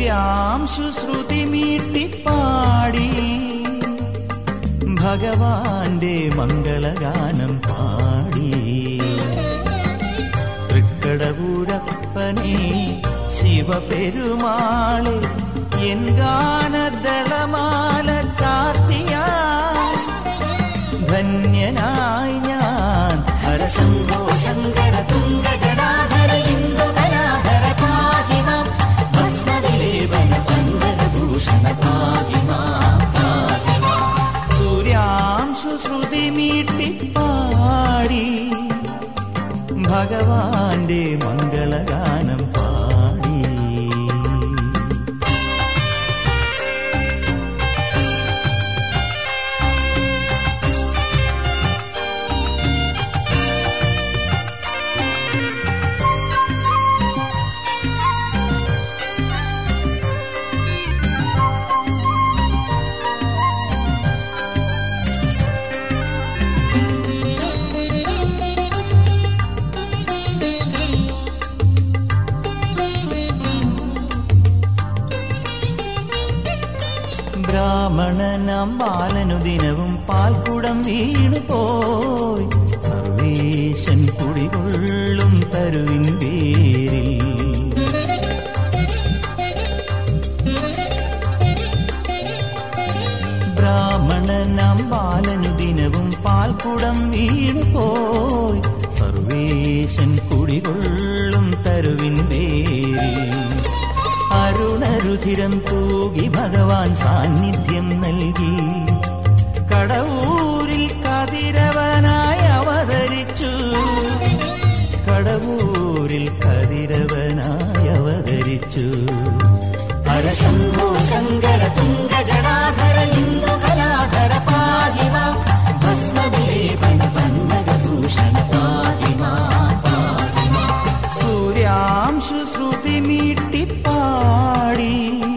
സൂര്യാംശു ശ്രുതി മീട്ടിപ്പാടി ഭഗവാന്റെ മംഗളഗാനം പാടി തൃക്കടപൂരപ്പനെ ശിവപെരുമാളെ എൻ ഗാനദളമാല ചാത്തിയ ധന്യനായി ഞാൻ ഹരശംഭോ ശങ്കര തുംഗ ജടാധര ഇന്ദുകലാധര പാഹിമാം ഭസ്മവിലേപന പങ്കജഭൂഷണ പാഹിമാം പാഹിമാം സൂര്യാംശു ശ്രുതി മീട്ടിപ്പാടി ഭഗവാന്റെ മംഗളഗാനം പാടി ബ്രാഹ്മണനാം ബാലനു ദിനവും പാൽക്കുടം വീണു പോയി സർവേശൻ കുടികൊള്ളും തരുവിൻ പേരിൽ ബ്രാഹ്മണനാം ബാലനു ദിനവും പാൽക്കുടം വീണു പോയി സർവേശൻ കുടികൊള്ളും തരുവിൻ പേരിൽ അരുണരുധിരം തൂകി ഭഗവാൻ സാന്നിധ്യം നൽകി കടവൂരിൽ കതിരവനായി അവതരിച്ചു കടവൂരിൽ കതിരവനായി അവതരിച്ചു ഹരശംഭോ ശങ്കര തുംഗ ജടാധര ഇന്ദുകലാധര പാഹിമ ഭസ്മവിലേപന പന്നഗഭൂഷണ പാഹിമ പാഹിമ സൂര്യാംശു ശ്രുതി മീട്ടിപ്പാടി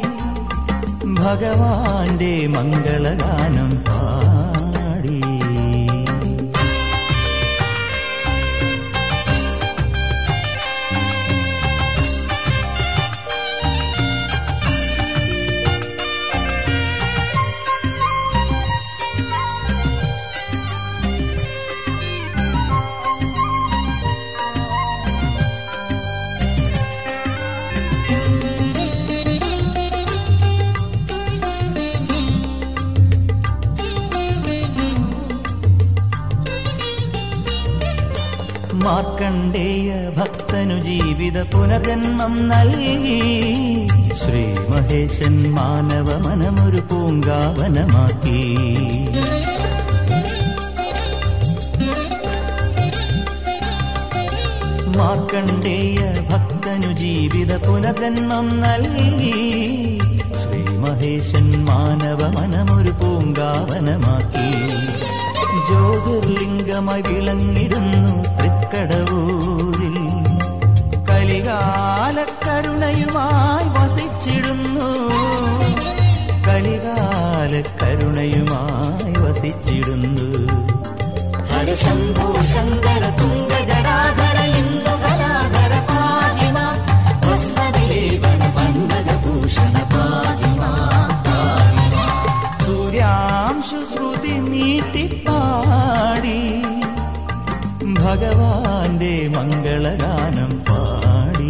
ഭഗവാന്റെ മംഗളഗാനം പാടി മാർക്കണ്ഡേയ ഭക്തനു ജീവിത പുനർജന്മം നൽകി ശ്രീ മഹേശൻ മാനവ മനമൊരു പൂങ്കാവനമാക്കി മാർക്കണ്ഡേയ ഭക്തനു ജീവിത പുനർജന്മം നൽകി ശ്രീ മഹേശൻ മാനവ മനമൊരു പൂങ്കാവനമാക്കി ജ്യോതിർലിംഗമായി വിളങ്ങിടുന്നു തൃക്കടവൂരിൽ കലികാല കരുണയുമായി വസിച്ചിടുന്നു കലികാല കരുണയുമായി വസിച്ചിടുന്നു ഹരശംഭോ ശങ്കര തുംഗ ജടാധര ഇന്ദുകലാധര പാഹിമ ഭസ്മവിലേപന പന്നഗഭൂഷണ പാഹിമ പാഹിമ സൂര്യാംശു ശ്രുതി നീട്ടിപ്പാടി ഭഗവാന്റെ മംഗളഗാനം പാടി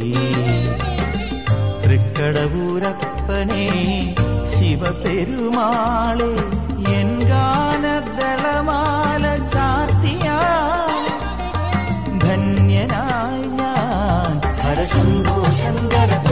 തൃക്കടപൂരപ്പനെ ശിവപെരുമാളെ എൻ ഗാനദളമാല ചാർത്തിയ ധന്യനായി ഞാൻ ഹരശംഭോ ശങ്കര